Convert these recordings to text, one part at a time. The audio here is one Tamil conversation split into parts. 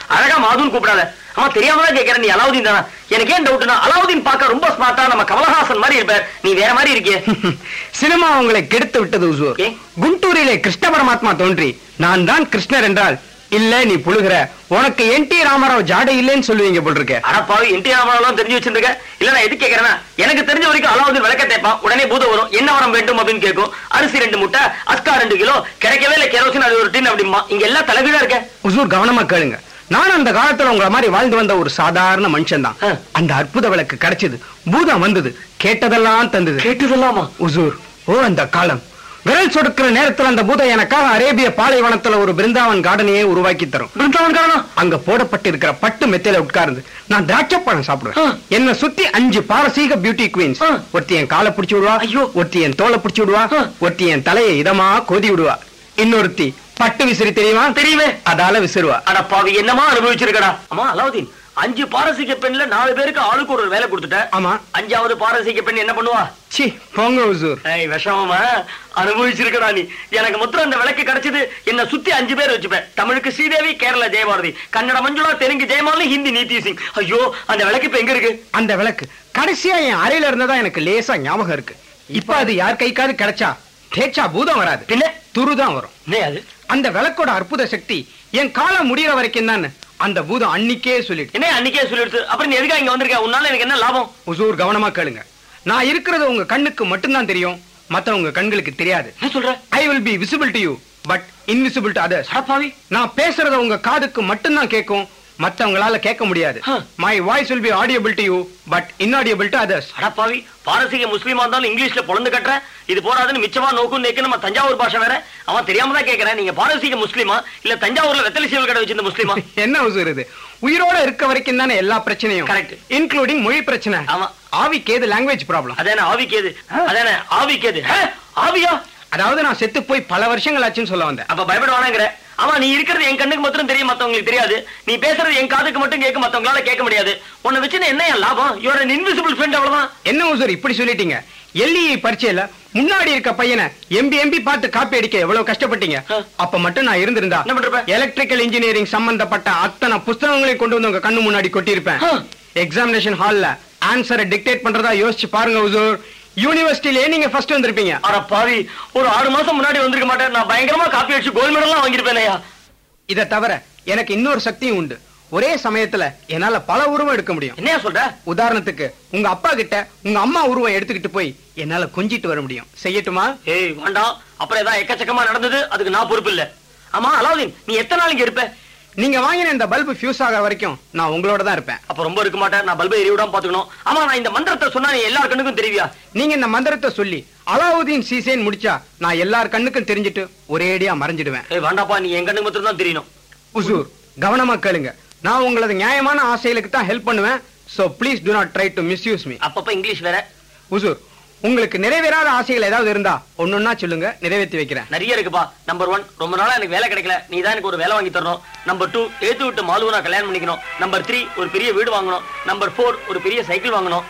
அழகா மாதுன்னு கூப்பிடாத ஆமா தெரியாம தான் கேக்குறேன் நீ அலாவுதீன் தானா எனக்கு ஏன் டவுட்னா அலாவுதீன் பார்க்க ரொம்ப ஸ்மார்ட்டா நம்ம கமலஹாசன் மாதிரி இருப்பார் நீ வேற மாதிரி இருக்கியே சினிமா உங்களை கெடுத்து விட்டது உசூர் ஏன்? குண்டூரிலே கிருஷ்ண பரமாத்மா தோன்றி நான் தான் கிருஷ்ணர் என்றால் இல்ல நீ புழுகிற உனக்கு என் டி ராமராவ் ஜாடை இல்லைன்னு சொல்லுவீங்க போல் இருக்க அடப்பாவி இன்டி ராமராவெல்லாம் தெரிஞ்சு வச்சிருக்க இல்ல நான் எது கேக்குறேன்னா எனக்கு தெரிஞ்ச வரைக்கும் அலாவுதீன் விளக்க தேய்ப்பான் உடனே பூதம் வரும் என்ன வரம் வேண்டும் அப்படின்னு கேட்கும் அரிசி ரெண்டு முட்டை அஸ்கா ரெண்டு கிலோ கிடைக்கவே இல்ல கெரோசின் அது ஒரு டின் அப்படிமா இங்க எல்லாம் தலைகீழா இருக்க உசூர் கவனமா கேளுங்க நான் அந்த காலத்துல உங்கள மாதிரி வாழ்ந்து வந்த ஒரு சாதாரண மனுஷன் தான் ஆ. அந்த அற்புத விளக்கு கிடைச்சது பூதம் வந்தது கேட்டதெல்லாம் தந்தது கேட்டுதல்லாமா உசூர் ஓ அந்த காலம் விரல் சொடுக்கிற நேரத்துல அந்த பூதம் எனக்காக அரேபிய பாலைவனத்துல ஒரு பிருந்தாவன் கார்டனையே உருவாக்கி தரும் பிருந்தாவன் காரணம் அங்க போடப்பட்டு இருக்கிற பட்டு மெத்தையில உட்கார்ந்து நான் திராட்சை பழம் சாப்பிடுவேன் ஆ. என்ன சுத்தி அஞ்சு பாரசீக பியூட்டி குவீன்ஸ் ஆ. ஒருத்தி என் காலை பிடிச்சு விடுவா ஐயோ. ஒருத்தி என் தோலை பிடிச்சு விடுவா ஆ. ஒருத்தி என் தலையை இதமா கோதி விடுவா இன்னொருத்தி பட்டு விசிறி தெரியுமா தெரியுமே அதால விசிறுவா அடப்பாவி என்னமா அனுபவிச்சிருக்கடா அம்மா அலாவுதீன் அஞ்சு பாரசீக பெண்ல நாலு பேருக்கு ஆளுக்கு ஒரு வேலை கொடுத்துட்ட ஆமா. அஞ்சாவது பாரசீக பெண் என்ன பண்ணுவா சி போங்க உசூர் ஏய் விஷமமா அனுபவிச்சிருக்கடா நீ எனக்கு மொத்தம் அந்த விளக்கு கிடைச்சது என்ன சுத்தி அஞ்சு பேர் வச்சுப்பேன் தமிழுக்கு ஸ்ரீதேவி கேரளா ஜெயபாரதி கன்னட மஞ்சுளா தெலுங்கு ஜெயமாலினி ஹிந்தி நீதி சிங் ஐயோ அந்த விளக்கு இப்ப எங்க இருக்கு அந்த விளக்கு கடைசியா என் அறையில இருந்ததா எனக்கு லேசா ஞாபகம் இருக்கு இப்ப அது யார் கைக்காவது கிடைச்சா தேய்ச்சா பூதம் வராது பின்ன துருதான் வரும் என்ன அது அந்த விளக்கோட அற்புத சக்தி என் காலம் முடியற வரைக்கும் தான் அந்த பூதம் அன்னிக்கே சொல்லிட்டு என்ன அன்னைக்கே சொல்லிடுச்சு அப்புறம் நீ எதுக்காக இங்க வந்திருக்க உன்னால எனக்கு என்ன லாபம் உசூர் கவனமா கேளுங்க நான் இருக்கிறது உங்க கண்ணுக்கு மட்டும்தான் தெரியும் மத்தவங்க கண்களுக்கு தெரியாது என்ன சொல்ற I will be visible to you but invisible to others அடப்பாவி நான் பேசுறத உங்க காதுக்கு மட்டும்தான் கேட்கும் மத்தவங்களால கேட்க முடியாது Huh. My voice will be audible to you but inaudible to others அடப்பாவி பாரசீக முஸ்லீமா இருந்தாலும் இங்கிலீஷ்ல பொழந்து கட்டுற இது போறாதுன்னு மிச்சமா நோக்கும் நேக்கு நம்ம தஞ்சாவூர் பாஷை வேற அவன் தெரியாம தான் கேக்குறேன் நீங்க பாரசீக முஸ்லீமா இல்ல தஞ்சாவூர்ல வெத்தலை சீவல் கடை வச்சிருந்த முஸ்லீமா என்ன உசூர் இது உயிரோட இருக்க வரைக்கும் தானே எல்லா பிரச்சனையும் Correct. இன்க்ளூடிங் மொழி பிரச்சனை ஆமா. ஆவிக்கு ஏது லாங்குவேஜ் ப்ராப்ளம் அதானே ஆவிக்கேது அதானே ஆவிக்கேது ஆ, ஆவியா அதாவது நான் செத்து போய் பல வருஷங்கள் ஆச்சுன்னு சொல்ல வந்தேன் அப்ப பயப்பட வேணாங்கிற ஆமா நீ இருக்கிறது என் கண்ணுக்கு மட்டும் தெரியும் மத்தவங்களுக்கு தெரியாது நீ பேசுறது என் காதுக்கு மட்டும் கேட்க மத்தவங்களால கேட்க முடியாது உன்னை வச்சு என்ன என் லாபம் யூர் an இன்விசிபிள் ஃப்ரெண்ட் அவ்வளவுதான் என்ன உசூர் இப்படி சொல்லிட்டீங்க எல்இ பரீட்சையில முன்னாடி இருக்க பையனை எம்பி எம்பி பார்த்து காப்பி அடிக்க எவ்வளவு கஷ்டப்பட்டீங்க ஆ. அப்ப மட்டும் நான் இருந்திருந்தா என்ன பண்றப்ப? எலக்ட்ரிக்கல் இன்ஜினியரிங் சம்பந்தப்பட்ட அத்தனை புஸ்தகங்களையும் கொண்டு வந்து உங்க கண்ணு முன்னாடி கொட்டியிருப்பேன் ஆ. எக்ஸாமினேஷன் ஹால்ல ஆன்சரை டிக்டேட் பண்றதா யோசிச்சு பாருங்க உசூர் யூனிவர்சிட்டிலே நீங்க ஃபர்ஸ்ட் வந்திருப்பீங்க அட பாவி ஒரு ஆறு மாசம் முன்னாடி வந்திருக்க மாட்டேன் நான் பயங்கரமா காப்பி அடிச்சு கோல்டு மெடல்லாம் வாங்கியிருப்பேனையா இதை தவிர எனக்கு இன்னொரு சக்தியும் உண்டு ஒரே சமயத்துல என்னால பல உருவம் எடுக்க முடியும் என்னையா சொல்ற உதாரணத்துக்கு உங்க அப்பா கிட்ட உங்க அம்மா உருவம் எடுத்துக்கிட்டு போய் என்னால கொஞ்சிட்டு வர முடியும் செய்யட்டுமா ஏய் வேண்டாம் அப்புறம் ஏதாவது எக்கச்சக்கமா நடந்தது அதுக்கு நான் பொறுப்பு இல்ல ஆமா அலாவுதீன் நீ எத்தனை நாளைக்கு இருப்ப நீங்க வாங்கின இந்த பல்பு ஃபியூஸ் ஆகிற வரைக்கும் நான் உங்களோட தான் இருப்பேன் அப்ப ரொம்ப இருக்க மாட்டேன் நான் பல்பை எரிய விடாம பாத்துக்கணும் ஆமா நான் இந்த மந்திரத்தை சொன்னா நீ எல்லார் கண்ணுக்கும் தெரிவியா நீங்க இந்த மந்திரத்தை சொல்லி அலாவுதீன் சீசேன் முடிச்சா நான் எல்லார் கண்ணுக்கும் தெரிஞ்சிட்டு ஒரேடியா மறைஞ்சிடுவேன் ஏய் வேண்டாப்பா நீ என் கண்ணுக்கு மட்டும் தான் தெரியணும் உசூர் கவனமா கேளுங்க நான் உங்களது நியாயமான ஆசைகளுக்கு தான் ஹெல்ப் பண்ணுவேன் so please do not try to misuse me அப்பப்ப இங்கிலீஷ் வேற உசூர் உங்களுக்கு நிறைவேறாத ஆசைகள் ஏதாவது இருந்தா ஒன்னொன்னா சொல்லுங்க நிறைவேற்றி வைக்கிறேன் நிறைய இருக்குப்பா நம்பர் ஒன் ரொம்ப நாளா எனக்கு வேலை கிடைக்கல நீ தான் எனக்கு ஒரு வேலை வாங்கி தரணும் நம்பர் டூ ஏத்து விட்டு மாலுவை நான் கல்யாணம் பண்ணிக்கணும் நம்பர் த்ரீ ஒரு பெரிய வீடு வாங்கணும் நம்பர் ஃபோர் ஒரு பெரிய சைக்கிள் வாங்கணும்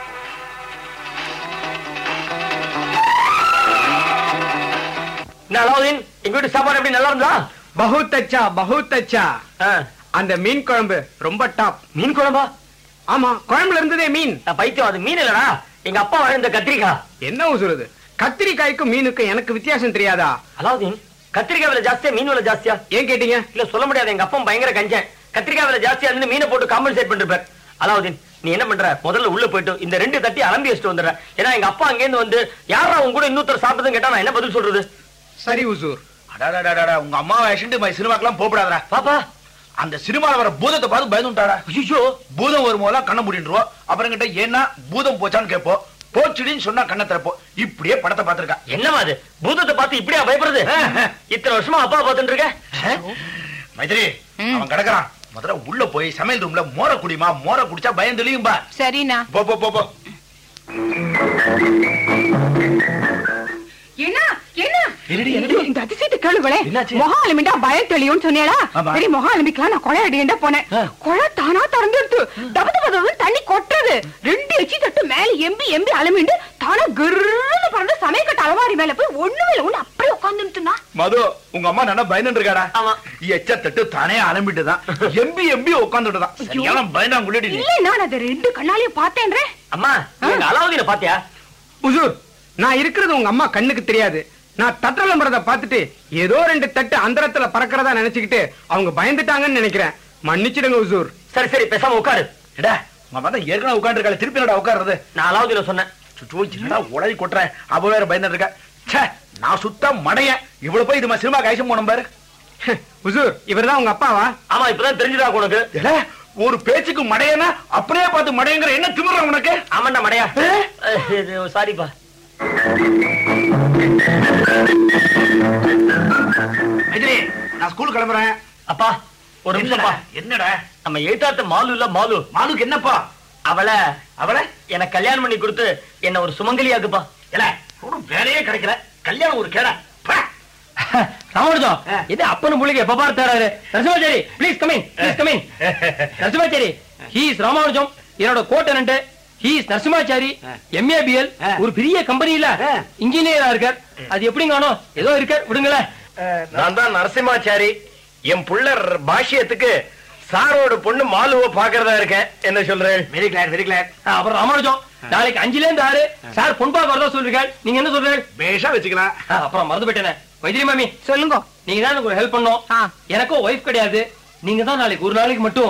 என்ன அலாவுதீன் எங்க வீட்டு சாப்பாடு எப்படி நல்லா இருந்தா பகுத் அச்சா பகுத் அச்சா ஆ, அந்த மீன் குழம்பு ரொம்ப டாப் மீன் குழம்பா ஆமா குழம்புல இருந்ததே மீன் நான் பைத்தியம் அது மீன் இல்லடா எங்க அப்பா வாழ்ந்த கத்திரிக்காய் என்ன உசுருது கத்திரிக்காய்க்கும் மீனுக்கும் எனக்கு வித்தியாசம் தெரியாதா அலாவுதீன் கத்திரிக்காய் விலை ஜாஸ்தியா மீன் விலை ஜாஸ்தியா ஏன் கேட்டீங்க இல்ல சொல்ல முடியாது எங்க அப்பா பயங்கர கஞ்சன் கத்திரிக்காய் விலை ஜாஸ்தியா இருந்து மீனை போட்டு காம்பன்சேட் பண்ணிருப்பார் அலாவுதீன் நீ என்ன பண்ற முதல்ல உள்ள போயிட்டு இந்த ரெண்டு தட்டி அலம்பி வச்சுட்டு வந்துடுற ஏன்னா எங்க அப்பா அங்கேருந்து வந்து யாரா உங்க கூட இன்னொருத்தர் சாப்பிட்டதுன்னு கேட்டா நான் என்ன பதில் சொல்றது சரி உசூர் அடாடாடாடா உங்க அம்மாவை அழைச்சிட்டு மை சினிமாக்கெல்லாம் போகப்படாதா பாப்பா அந்த சினிமால வர பூதத்தை பார்த்து பயந்துட்டாடா ஐயோ பூதம் வரும்போதெல்லாம் கண்ணை மூடிடுவோம் அப்புறம் கிட்ட ஏன்னா பூதம் போச்சான்னு கேட்போம் போச்சுடின்னு சொன்னா கண்ணை திறப்போம் இப்படியே படத்தை பார்த்திருக்கா என்னமா அது பூதத்தை பார்த்து இப்படியா பயப்படுறது இத்தனை வருஷமா அப்பா பார்த்துட்டு இருக்க மைத்திரி அவன் கிடக்குறான் முதல்ல உள்ள போய் சமையல் ரூம்ல மோர குடிமா மோர குடிச்சா பயம் தெளியும்பா சரிண்ணா போ போ போ போ என்ன என்ன என்னடி, என்னடி? இந்த அதிசயத்தை கேளுங்களே என்னாச்சு? முகம் அலுமிண்டா பயம் தெளியும்னு சொன்னேடா ஆமா. சரி முகம் அலுமிக்கலாம் நான் கொலை அடியண்டா போனேன் ஆ. கொலை தானா திறந்து எடுத்து தப தப தபன்னு தண்ணி கொட்டுறது ரெண்டு எச்சி தட்டு மேல எம்பி எம்பி அலுமிண்டு தானா கிருன்னு பறந்து சமையக்கட்டு அலமாரி மேல போய் ஒண்ணுமே இல்ல ஒண்ணு அப்படியே உட்காந்துட்டுனா மது உங்க அம்மா நல்லா பயந்துட்டு இருக்காடா ஆமா. எச்ச தட்டு தானே அலம்பிட்டு தான் எம்பி எம்பி உட்காந்துட்டு தான் சரியான பயந்தாங்குள்ளடி நீ இல்ல நான் அதை ரெண்டு கண்ணாலையும் பார்த்தேன்றேன் அம்மா எங்க அலாவுதீன பாத்தியா உசூர் நான் இருக்கிறது உங்க அம்மா கண்ணுக்கு தெரியாது நான் தட்டு விளம்பரத்தை பார்த்துட்டு ஏதோ ரெண்டு தட்டு அந்தரத்துல பறக்கிறதா நினைச்சுக்கிட்டு அவங்க பயந்துட்டாங்கன்னு நினைக்கிறேன் மன்னிச்சிடுங்க உசூர் சரி சரி பேசாம உட்காரு எடா உங்க அம்மா தான் ஏற்கனவே உட்காந்துருக்காள் திருப்பி என்னடா உட்காருறது நான் அலாவுதீன சொன்னேன் சுச்சோ என்னடா உடனே கொட்டுறேன் அவ வேற பயந்துட்டு இருக்கா ச்சே நான் சுத்தம் மடையன் இவ்வளவு போய் இது மாதிரி சினிமா கைசம் போனோம் பாரு உசூர் இவர்தான் உங்க அப்பாவா ஆமா இப்பதான் தெரிஞ்சுதா உனக்கு எடா, ஒரு பேச்சுக்கு மடையனா அப்படியே பார்த்து மடையங்கிற என்ன திமிர உனக்கு ஆமாண்டா மடையா சாரிப்பா மைதிலி நான் ஸ்கூல் கிளம்புறேன் அப்பா ஒரு நிமிஷம்ப்பா என்னடா நம்ம எழுத்தாத்த மாலு இல்ல மாலு மாலுக்கு என்னப்பா அவளை அவளை எனக்கு கல்யாணம் பண்ணி கொடுத்து என்ன ஒரு சுமங்கலியாக்குப்பா இல்ல ஒரு வேலையே கிடைக்கல கல்யாணம் ஒரு கேடா பா. ராமானுஜம் ஆ. இது அப்பனு புள்ளிக்கு எப்ப பாரு தேடாரு Narasimhachari please come in please come in Narasimhachari he is Ramanujam என்னோட கோட்டனன்ட் ஹீ இஸ் நரசிம்மாச்சாரி எம்ஏபிஎல் ஆ. ஒரு பெரிய கம்பெனில ஆ. இன்ஜினியரா இருக்கார் அது எப்படி காணோம் ஏதோ இருக்கார் விடுங்களேன் நான் தான் நரசிம்மாச்சாரி என் புள்ளர் பாஷ்யத்துக்கு சாரோட பொண்ணு மாலுவ பாக்குறதா இருக்கேன் என்ன சொல்றேன் வெரி கிளாட் வெரி கிளாட் ஆ, அப்புறம் ராமானுஜம் நாளைக்கு அஞ்சுல இருந்து ஆறு சார் பொன்பாக்க வரதா சொல்லிருக்காரு நீங்க என்ன சொல்றீங்க பேஷா வச்சுக்கலாம் ஆ, அப்புறம் மறந்து போயிட்டேனே வைத்திரி மாமி சொல்லுங்க நீங்க தான் எனக்கு ஒரு ஹெல்ப் பண்ணோம் ஆ. எனக்கும் ஒய்ஃப் கிடையாது நீங்க தான் நாளைக்கு ஒரு நாளைக்கு மட்டும்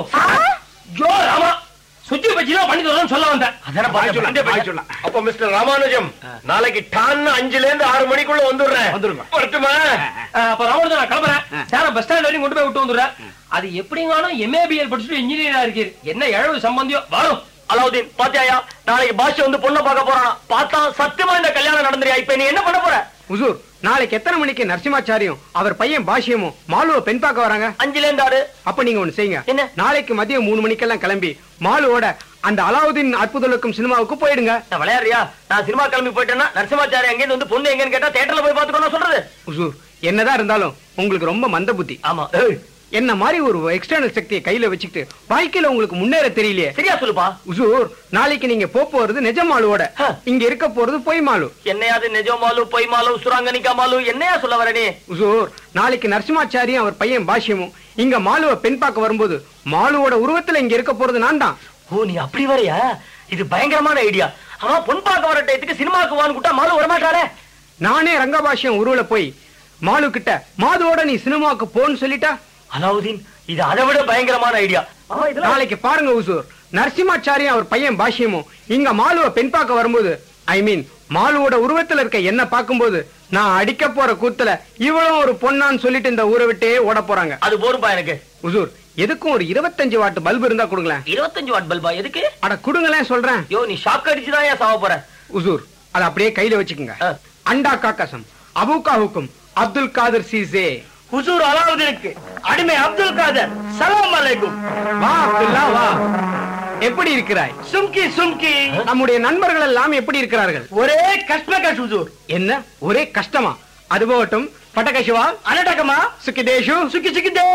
ஜோ ராமா சுத்தி வச்சு தான் பண்ணி தரோம்னு சொல்ல வந்தேன் அதானே பாய் பார்த்தேன். சொல்லலாம் பாய் சொல்லலாம் அப்ப மிஸ்டர் ராமானுஜம் நாளைக்கு டான்னு அஞ்சுல இருந்து ஆறு மணிக்குள்ள வந்துடுறேன் வந்துருங்க. வரட்டுமா ஆ, அப்ப ராமனுஜன் நான் கிளம்புறேன் சார பஸ் ஸ்டாண்ட் வரையும் கொண்டு போய் விட்டு வந்துடுறேன் அது எப்படிங்காலும் எம்ஏபிஎல் படிச்சுட்டு இன்ஜினியரா இருக்கீர் என்ன இழவு சம்பந்தியோ வரும் அலாவுதீன் பாத்தியாயா நாளைக்கு பாஷை வந்து பொண்ணை பார்க்க போறான் பார்த்தா சத்தியமா இந்த கல்யாணம் நடந்துறியா இப்ப நீ என்ன பண்ண போற உசூர் நாளைக்கு எத்தனை மணிக்கு நரசிம்மாச்சாரியும் அவர் பையன் பாஷ்யமும் மாலுவ பெண் பார்க்க வராங்க அஞ்சுல இருந்து ஆறு அப்ப நீங்க ஒண்ணு செய்யுங்க என்ன? நாளைக்கு மதியம் மூணு மணிக்கெல்லாம் கிளம்பி மாலுவோட அந்த அலாவுதீன் அற்புதலுக்கும் சினிமாவுக்கு போயிடுங்க நான் விளையாடுறியா நான் சினிமா கிளம்பி போயிட்டேன்னா நரசிம்மாச்சாரி எங்கேருந்து வந்து பொண்ணு எங்கன்னு கேட்டா தேட்டர்ல போய் பாத்துக்கணும் சொல்றது உசூர் என்னதான் இருந்தாலும் உங்களுக்கு ரொம்ப மந்த புத்தி ஆமா என்ன மாதிரி ஒரு எக்ஸ்டர்னல் சக்தியை கையில வச்சுக்கிட்டு வாழ்க்கையில உங்களுக்கு முன்னேற தெரியலையே சரியா சொல்லுப்பா உசூர் நாளைக்கு நீங்க போப் போறது நிஜ மாலுவோட ஹ. இங்க இருக்க போறது பொய் மாலு என்னையாது நிஜ மாலு பொய் மாலு சுராங்கனிக்கா மாலு என்னையா சொல்ல வர நீ உசூர் நாளைக்கு நரசிம்மாச்சாரியும் அவர் பையன் பாஷ்யமும் இங்க மாலுவ பெண் பார்க்க வரும்போது மாலுவோட உருவத்துல இங்க இருக்க போறது நான் தான் ஓ நீ அப்படி வரையா இது பயங்கரமான ஐடியா ஆனா பொன் பார்க்க வர டயத்துக்கு சினிமாக்கு வான்னு கூட்டா மாலு வரமாட்டாரே நானே ரங்கபாஷ்யம் உருவல போய் மாலு கிட்ட மாதுவோட நீ சினிமாவுக்கு போன்னு சொல்லிட்டா அலாவுதீன் இது அதை விட பயங்கரமான ஐடியா நாளைக்கு பாருங்க உசூர் நரசிம்மாச்சாரியும் அவர் பையன் பாஷ்யமும் இங்க மாலுவ பெண் பார்க்க வரும்போது ஐ மீன் மாலுவோட உருவத்துல இருக்க என்ன பார்க்கும்போது நான் அடிக்க போற கூத்துல இவளும் ஒரு பொண்ணான்னு சொல்லிட்டு இந்த ஊரை விட்டே ஓட போறாங்க அது போரும்பா எனக்கு உசூர் எதுக்கும் ஒரு இருபத்தஞ்சு வாட்டு பல்பு இருந்தா கொடுங்களேன் இருபத்தஞ்சு வாட் பல்பா எதுக்கு அட கொடுங்களேன் சொல்றேன் யோ நீ ஷாக் அடிச்சுதான் ஏன் சாவ போற உசூர் அதை அப்படியே கையில வச்சுக்கோங்க ஆ. அண்டா காக்கசம் அபுகா ஹுக்கும் அப்துல் காதர் சீசே ஹுசூர் அலாவுதீனுக்கு அடிமை அப்துல் காதர் சலாம் அலைக்கும் வா அப்துல்லா வா எப்படி இருக்கிறாய் சும்கி சும்கி நம்முடைய நண்பர்கள் எல்லாம் எப்படி இருக்கிறார்கள் ஒரே கஷ்ட கஷ் ஹுசூர் என்ன ஒரே கஷ்டமா அது போகட்டும் பட்டகசிவா அனடகமா சுக்கிதேஷு சுக்கி சுக்கி தே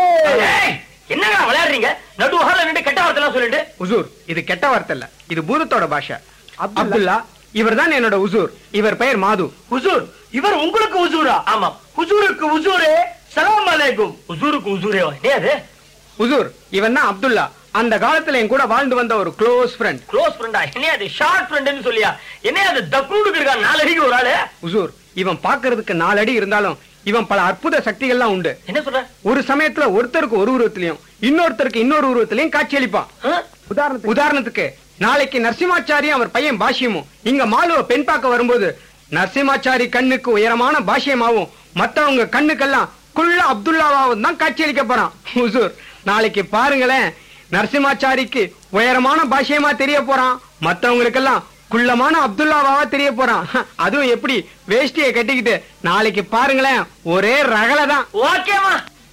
என்னங்க விளையாடுறீங்க நடு ஹால நின்று கெட்ட வார்த்தைலாம் சொல்லிட்டு உசூர் இது கெட்ட வார்த்தை இல்ல இது பூதத்தோட பாஷை அப்துல்லா இவர்தான் என்னோட உசூர் இவர் பெயர் மாது ஹுசூர் இவர் உங்களுக்கு ஹுசூரா ஆமாம் ஹுசூருக்கு ஹுசூரே சலாம் அலைக்கும் ஹுசூருக்கு ஹுசூரே என்ன அது உசூர் இவன் தான் அப்துல்லா அந்த காலத்துல என் கூட வாழ்ந்து வந்த ஒரு க்ளோஸ் ஃப்ரெண்ட் க்ளோஸ் ஃப்ரெண்டா என்ன அது ஷார்ட் ஃப்ரெண்ட்னு சொல்லியா என்ன அது தக்குனுக்கு இருக்கா நாலு அடிக்கு ஒரு ஆளு உசூர் இவன் பாக்குறதுக்கு நாலு அடி இருந்தாலும் இவன் பல அற்புத சக்திகள்லாம் உண்டு என்ன சொல்ற ஒரு சமயத்துல ஒருத்தருக்கு ஒரு உருவத்திலையும் இன்னொருத்தருக்கு இன்னொரு உருவத்திலையும் காட்சியளிப்பான் ஆ? உதாரணத்துக்கு உதாரணத்துக்கு நாளைக்கு நரசிம்மாச்சாரியும் அவர் பையன் பாஷ்யமும் இங்க மாலுவ பெண் பார்க்க வரும்போது நரசிம்மாச்சாரி கண்ணுக்கு உயரமான பாஷ்யமாவும் மத்தவங்க கண்ணுக்கெல்லாம் குள்ள அப்துல்லாவாவும் தான் காட்சியளிக்க போறான் ஹுசூர் நாளைக்கு பாருங்களேன் நரசிம்மாச்சாரிக்கு உயரமான பாஷ்யமா தெரிய போறான் மத்தவங்களுக்கெல்லாம் குள்ளமான அப்துல்லாவாவா தெரிய போறான் அதுவும் எப்படி வேஷ்டியை கட்டிக்கிட்டு நாளைக்கு பாருங்களேன் ஒரே ரகலை தான் ஓகேமா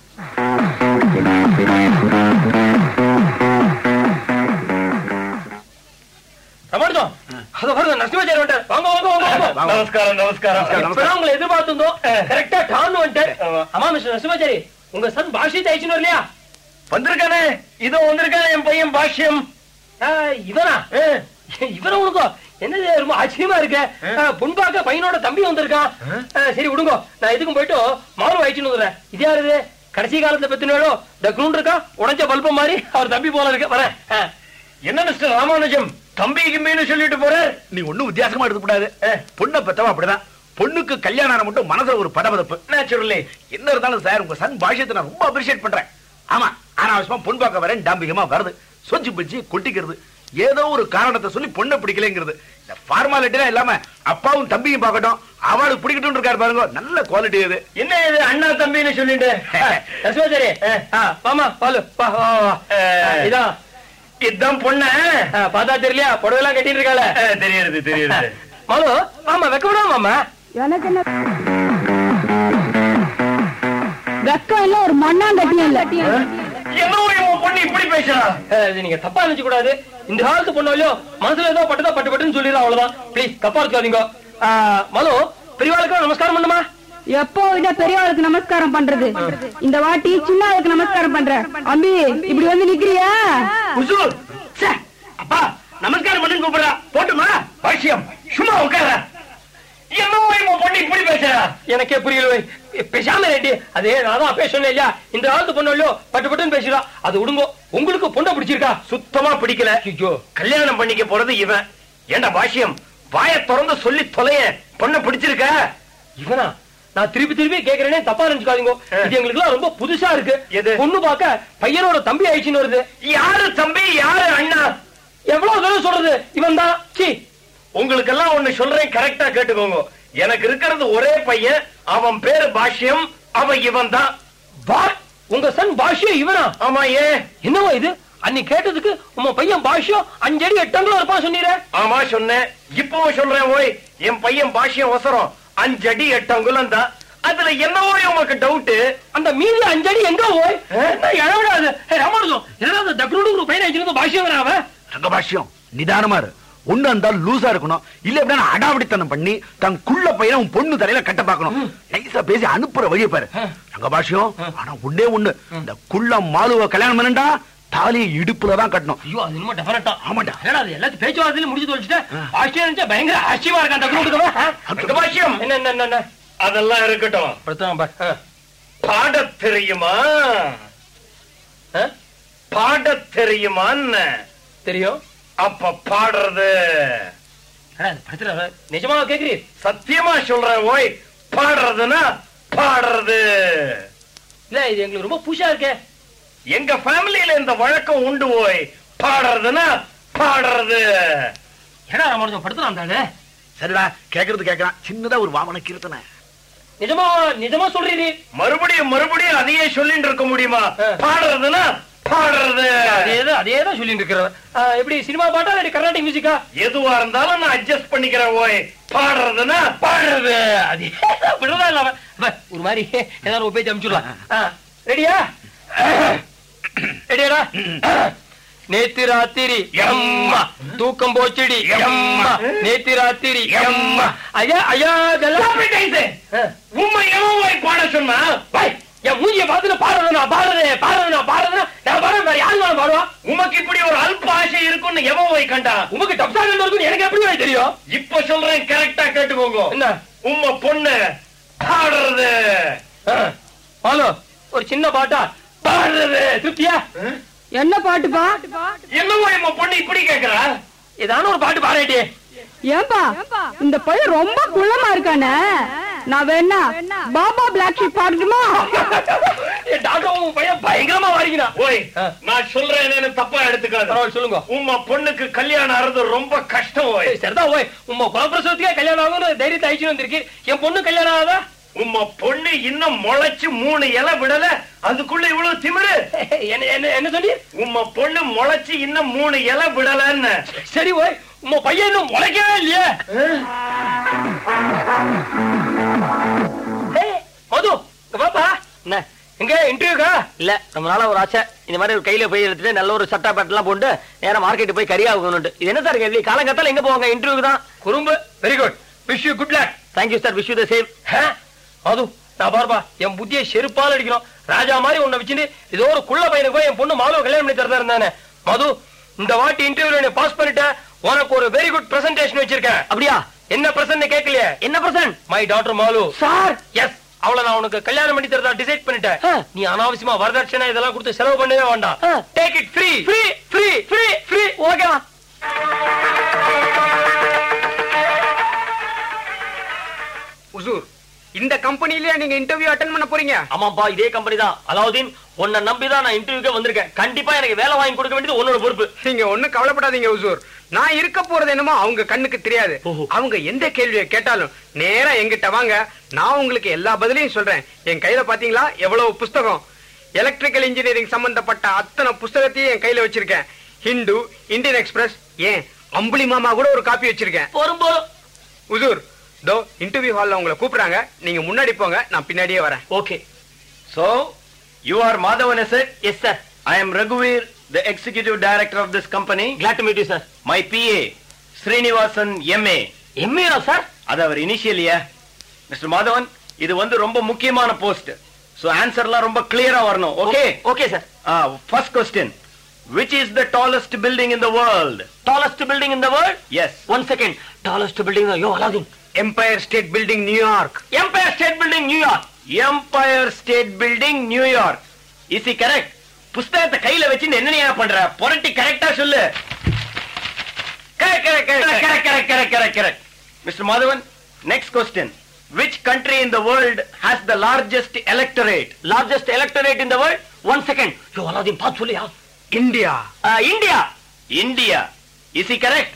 ரமணிதம் அது வருது நரசிம்மாச்சாரி வந்துட்டார் வாங்க வாங்க வாங்க வாங்க நமஸ்காரம் நமஸ்காரம் இப்பதான் உங்களை எதிர்பார்த்திருந்தோம் கரெக்டா டான் வந்துட்டார் ஆமா மிஸ்டர் நரசிம்மாச்சாரி உங்க சன் பாஷி தைச்சுன்னு இல்லையா வந்திருக்கானே இதோ வந்திருக்கானே என் பையன் பாஷ்யம் ஆ, இவனா இவர உனக்கோ என்னது ரொம்ப ஆச்சரியமா இருக்கு புண்பாக்க பையனோட தம்பி வந்திருக்கான் ஆ, சரி விடுங்க நான் இதுக்கும் போயிட்டு மாவு ஆயிடுச்சுன்னு வந்துடுறேன் இது யாரு இது? கடைசி காலத்துல பெத்தினாலோ டக்குனு இருக்கா உடைஞ்ச பல்ப மாதிரி அவர் தம்பி போல இருக்கு வரேன் ஆ. என்ன மிஸ்டர் ராமானுஜம் தம்பி கிம்பின்னு சொல்லிட்டு போறார் நீ ஒண்ணும் வித்தியாசமா எடுத்துக்கூடாது பொண்ணை பெத்தவன் அப்படிதான் பொண்ணுக்கு கல்யாணம் ஆன மட்டும் மனசுல ஒரு படபடப்பு நேச்சுரலி என்ன இருந்தாலும் சார் உங்க சன் பாஷ்யத்தை நான் ரொம்ப அப்ரிஷியேட் பண்றேன் ஆமா அனாவசியமா பொன் பார்க்க வரேன் டாம்பிகமா வருது சொஞ்சு பிடிச்சு கொட்டிக்கிறது ஏதோ ஒரு காரணத்தை சொல்லி பொண்ணை பிடிக்கலைங்கிறது இந்த ஃபார்மாலிட்டிலாம் இல்லாம அப்பாவும் தம்பியும் பார்க்கட்டும் அவளுக்கு பிடிக்கட்டும் இருக்காரு பாருங்க நல்ல குவாலிட்டி இது என்ன இது அண்ணா தம்பின்னு சொல்லிட்டு லட்சுமாச்சாரி ஆ, வாமா பாலு வா வா வா ஆ, இதான் இதான் பொண்ண ஆ, பார்த்தா தெரியலையா புடவைலாம் கட்டிட்டு இருக்காள தெரியுது தெரியுது மாலு ஆமா வெக்க விடாம மாமா எனக்கு என்ன வெக்கம் இல்ல ஒரு மண்ணாங்கட்டியும் இல்ல என்ன இவன் பொண்ணு இப்படி பேசுறா அஹ், இது நீங்க தப்பா நினைச்சு கூடாது இந்த காலத்து பொண்ணாலையோ மனசுல ஏதோ பட்டுதா பட்டு பட்டுன்னு சொல்லிடலாம் அவ்வளவுதான் ப்ளீஸ் தப்பா இருக்காதீங்க அஹ், மனு பெரியவாளுக்கு நமஸ்காரம் பண்ணுமா எப்போ விட பெரியவாளுக்கு நமஸ்காரம் பண்றது இந்த வாட்டி சின்னவாளுக்கு நமஸ்காரம் பண்ற அம்பி இப்படி வந்து நிக்கிறியா உசூர் ச்சே, அப்பா நமஸ்காரம் பண்ணி கூப்பிடுறா போட்டுமா பாஷ்யம் சும்மா உட்கார என்னவோ இவன் பொண்ணு இப்படி பேசுறா எனக்கே புரியல பேசாம ரெட்டி அதே நான் தான் அப்பே சொன்னேன் இல்லையா இந்த காலத்து பொண்ணாலையோ பட்டு பட்டுன்னு பேசுறா அது விடுங்க உங்களுக்கு பொண்ணை பிடிச்சிருக்கா சுத்தமா பிடிக்கல ஐயோ கல்யாணம் பண்ணிக்க போறது இவன் ஏண்டா பாஷ்யம் வாய திறந்து சொல்லி தொலைய பொண்ணை பிடிச்சிருக்க இவனா நான் திருப்பி திருப்பி கேக்குறேனே தப்பா நினைச்சுக்காதீங்க இது எங்களுக்கு ரொம்ப புதுசா இருக்கு எது? பொண்ணு பார்க்க பையனோட தம்பி ஆயிடுச்சுன்னு வருது யாரு தம்பி யாரு அண்ணா எவ்வளவு தடவை சொல்றது இவன் தான் சி உங்களுக்கெல்லாம் ஒண்ணு சொல்றேன் கரெக்டா கேட்டுக்கோங்க எனக்கு இருக்கிறது ஒரே பையன் அவன் பேரு பாஷ்யம் அவன் இவன் தான் வாட் உங்க சன் பாஷ்யம் இவனா ஆமா ஏன் என்னவா இது அன்னைக்கு கேட்டதுக்கு உங்க பையன் பாஷ்யம் அஞ்சடி எட்டங்களும் இருப்பான் சொன்னீர ஆமா சொன்னேன் இப்பவும் சொல்றேன் ஓய் என் பையன் பாஷ்யம் அவசரம் அஞ்சடி எட்டு அங்குலம் தான் அதுல என்னவோ உமக்கு டவுட் அந்த மீதி அஞ்சடி எங்க போய் எழவிடாது ராமானுஜம் ஏதாவது தக்ரோடு ஒரு பையன் வச்சிருந்து பாஷ்யம் வராவ ரங்க பாஷ்யம் நிதானமா இரு ஒண்ணு இருந்தாலும் லூசா இருக்கணும் இல்ல எப்படின்னா அடாவடித்தனம் பண்ணி தன் குள்ள பையனை உன் பொண்ணு தலையில கட்ட பார்க்கணும் நைஸா பேசி அனுப்புற வழியை பாரு ரங்க பாஷ்யம் ஆனா ஒண்ணே ஒண்ணு இந்த குள்ள மாலுவ கல்யாணம் பண்ணண்டா தாலியை இடுப்புல தான் கட்டணும் ஐயோ அது இன்னும் டெஃபனட்டா ஆமாண்டா. என்னடா அது எல்லாத்தையும் பேச்சுவார்த்தையில முடிச்சு தொலைச்சிட்டேன் பாஷ்யம் நினைச்சா பயங்கர ஆச்சரியமா இருக்கான் தக்ரோடுக்கு அந்த பாஷ்யம் என்ன என்ன என்ன, என்ன அதெல்லாம் இருக்கட்டும் பிரச்சனை பார் ஆ. பாடத் தெரியுமா ஆ? பாடத் தெரியுமான்னு தெரியும் அப்ப பாடுறது அடா, அது பிரச்சனை நிஜமா கேக்குறீ சத்தியமா சொல்றேன் ஓய் பாடுறதுன்னா பாடுறது இல்ல இது எங்களுக்கு ரொம்ப புதுசா இருக்கே எங்க ஃபேமிலியில இந்த வழக்கம் உண்டு ஓய் பாடுறதுன்னா பாடுறது ஏடா ராமானுஜம் படுத்துறான் அந்த ஆளு சரிடா கேக்குறது கேக்குறான் சின்னதா ஒரு வாமன கீர்த்தனை நிஜமா நிஜமா சொல்றீரு மறுபடியும் மறுபடியும் அதையே சொல்லிட்டு இருக்க முடியுமா ஆ. பாடுறதுன்னா பாடுறது அதேதான் அதேதான் சொல்லிட்டு இருக்கிறவன் ஆ, எப்படி சினிமா பாட்டா இல்லாட்டி கர்நாடிக் மியூசிக்கா எதுவா இருந்தாலும் நான் அட்ஜஸ்ட் பண்ணிக்கிறேன் ஓய் பாடுறதுன்னா பாடுறது அது விடுறதா இல்ல அவன். அப்ப, ஒரு மாதிரி ஏதாவது ஒரு பேச்சு அனுப்பிச்சுடலாம் ரெடியா ரெடியாடா நேத்து ராத்திரி எம்மா தூக்கம் போச்சுடி எம்மா நேத்து ராத்திரி எம்மா ஐயா ஐயா இதெல்லாம் உண்மை எவன் ஓய் பாட சொன்னா வை, என் மூஞ்சிய பார்த்துட்டு பாடுறதுனா பாடுறது பாடுறதுனா பாடுறதுனா நான் பாடுறேன் வேற யாரு வேணாலும் பாடுவா உமக்கு இப்படி ஒரு அல்ப ஆசை இருக்குன்னு எவன் போய் கண்டா உமக்கு டப்ஸா இருக்குன்னு எனக்கு எப்படி வேணும் தெரியும் இப்ப சொல்றேன் கரெக்டா கேட்டுக்கோங்க என்ன உம்ம பொண்ணு பாடுறது ஆ, பாலு ஒரு சின்ன பாட்டா பாடுறது திருப்தியா என்ன பாட்டுப்பா என்னவோ உம்ம பொண்ணு இப்படி கேக்குறா ஏதான ஒரு பாட்டு பாடிட்டே ஏன்பா இந்த பையன் ரொம்ப குள்ளமா இருக்கானே நான் வேணா பாபா பிளாக் ஷீப் பாடட்டுமா டாக்டர் உன் பையன் பயங்கரமா வாரிக்கிறான் ஓய் ஆ. நான் சொல்றேன்னு தப்பா எடுத்துக்காத பரவாயில்ல சொல்லுங்க உம்ம பொண்ணுக்கு கல்யாணம் ஆறது ரொம்ப கஷ்டம் ஓய் ஏய், சரிதான் ஓய் உங்க குலப்பிரசவத்துக்கே கல்யாணம் ஆகும்னு தைரியத்தை அழிச்சு வந்திருக்கு என் பொண்ணு கல்யாணம் ஆகாதா உம்ம பொண்ணு இன்னும் முளைச்சு மூணு இலை விடல அதுக்குள்ள இவ்வளவு திமிரு என்ன என்ன என்ன சொல்லி உம்ம பொண்ணு முளைச்சு இன்னும் மூணு இலை விடலன்னு சரி ஓய் உங்க பையன் இன்னும் முளைக்கவே இல்லையே ஏய், மது இங்க பாப்பா என்ன எங்க இன்டர்வியூக்கா இல்ல ரொம்ப நாளா ஒரு ஆசை இந்த மாதிரி ஒரு கையில போய் எடுத்துட்டு நல்ல ஒரு சட்டா பேட் எல்லாம் போட்டு நேரா மார்க்கெட் போய் கறி ஆகணும்னு இது என்ன சார் கேள்வி காலங்கத்தால எங்க போவாங்க இன்டர்வியூக்கு தான் குறும்பு very good wish you good luck thank you sir wish you the same Madhu நான் பாருப்பா என் புத்தியை செருப்பால அடிக்கிறோம் ராஜா மாதிரி உன்னை வச்சுட்டு ஏதோ ஒரு குள்ள பையனுக்கு போய் என் பொண்ணு மாலவ கல்யாணம் பண்ணி தரதா இருந்தானே மது இந்த வாட்டி இன்டர்வியூல நீ பாஸ் பண்ணிட்ட உனக்கு ஒரு வெரி குட் பிரசன்டேஷன் வச்சிருக்கேன் அப்படியா என்ன பிரசன்ட் கேட்கலையே என்ன present my doctor Malu sir yes அவள நான் உனக்கு கல்யாணம் பண்ணி தரதா டிசைட் பண்ணிட்டேன் ஆ. நீ அனாவசியமா வரதட்சணை இதெல்லாம் கொடுத்து செலவு பண்ணவே வேண்டாம் ஆ. Take it free free free free free ஓகேவா உசூர் இந்த கம்பெனிலேயே நீங்க இன்டர்வியூ அட்டன் பண்ண போறீங்க ஆமாப்பா இதே கம்பெனி தான் அலாவுதீன் உன்னை நம்பி தான் நான் இன்டர்வியூக்கே வந்திருக்கேன் கண்டிப்பா எனக்கு வேலை வாங்கி கொடுக்க வேண்டியது உன்னோட பொறுப்பு நீங்க ஒண்ணும் கவலைப்படாதீங்க உசூர் நான் இருக்க போறது என்னமோ அவங்க கண்ணுக்கு தெரியாது ஓஹோ. அவங்க எந்த கேள்வியை கேட்டாலும் நேரா எங்கிட்ட வாங்க நான் உங்களுக்கு எல்லா பதிலையும் சொல்றேன் என் கையில பாத்தீங்களா எவ்வளவு புஸ்தகம் எலக்ட்ரிக்கல் இன்ஜினியரிங் சம்பந்தப்பட்ட அத்தனை புஸ்தகத்தையும் என் கையில வச்சிருக்கேன் ஹிந்து இந்தியன் எக்ஸ்பிரஸ் ஏன் அம்புலி மாமா கூட ஒரு காப்பி வச்சிருக்கேன் போரும் போரும் உசூர் தோ இன்டர்வியூ ஹால்ல உங்களை கூப்பிடுறாங்க நீங்க முன்னாடி போங்க நான் பின்னாடியே வரேன் okay So, you are Madhavan, is it? Yes sir I am Raghuveer, the executive director of this company. Glad to meet you sir My PA, Srinivasan MA. எம்ஏனா சார் அது அவர் இனிஷியலியா மிஸ்டர் மாதவன் இது வந்து ரொம்ப முக்கியமான போஸ்ட் சோ ஆன்சர்லாம் ரொம்ப கிளியரா வரணும் okay okay sir first question which is the tallest building in the world tallest building in the world yes one second tallest building ஐயோ Alauddin Empire State Building New York Empire State Building New York Empire State Building New York is correct புஸ்தகத்தை கையில வச்சு என்னையா பண்ற புரட்டி கரெக்டா சொல்லு correct correct correct correct correct correct correct correct mister Madhavan next question which country in the world has the largest electorate largest electorate in the world one second ஐயோ அலாவுதீன் பார்த்து சொல்லியா India India India. Is he correct?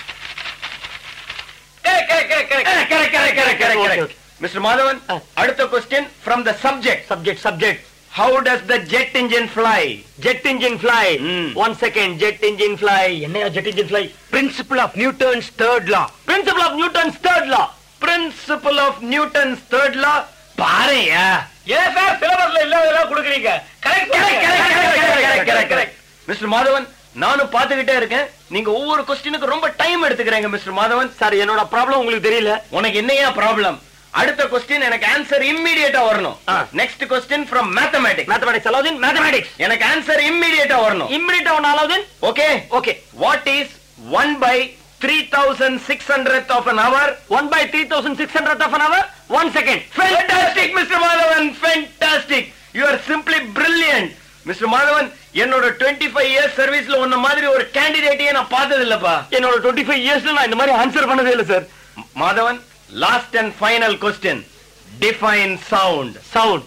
Correct, correct, correct, correct, correct, correct, correct, correct, correct, Okay, correct. okay. Mr. Madhavan, Ah. அடுத்த question from the subject. Subject subject How does the jet engine fly? Jet engine fly ம். One second jet engine fly என்னையா jet engine fly principle of Newton's third law principle of Newton's third law Principle of Newton's third law. பாருயா. ஏன் சார் சிலபஸ்ல இல்லாததெல்லாம் கொடுக்குறீங்க Correct, correct, correct, correct, correct, correct, correct, correct. Mr. Madhavan நானும் பாத்துக்கிட்டே இருக்கேன் நீங்க ஒவ்வொரு கொஸ்டினுக்கு ரொம்ப டைம் எடுத்துக்கிறீங்க மிஸ்டர் மாதவன் சார் என்னோட ப்ராப்ளம் உங்களுக்கு தெரியல உனக்கு என்னையா ப்ராப்ளம் அடுத்த கொஸ்டின் எனக்கு ஆன்சர் இம்மிடியேட்டா வரணும் ஆ. Next question from mathematics mathematics Alauddin mathematics எனக்கு ஆன்சர் இம்மிடியேட்டா வரணும் இம்மிடியா ஒன்னு Alauddin okay okay what is one by three thousand six hundred of an hour one by three thousand six hundred of an hour one second fantastic mister Madhavan fantastic you are simply brilliant mister Madhavan என்னோட டுவெண்ட்டி ஃபைவ் இயர்ஸ் சர்வீஸ்ல உன்ன மாதிரி ஒரு கேண்டிடேட்டையே நான் பார்த்தது இல்லப்பா என்னோட டுவெண்ட்டி ஃபைவ் இயர்ஸ்ல நான் இந்த மாதிரி ஆன்சர் பண்ணதே இல்ல sir Madhavan last and final question define sound sound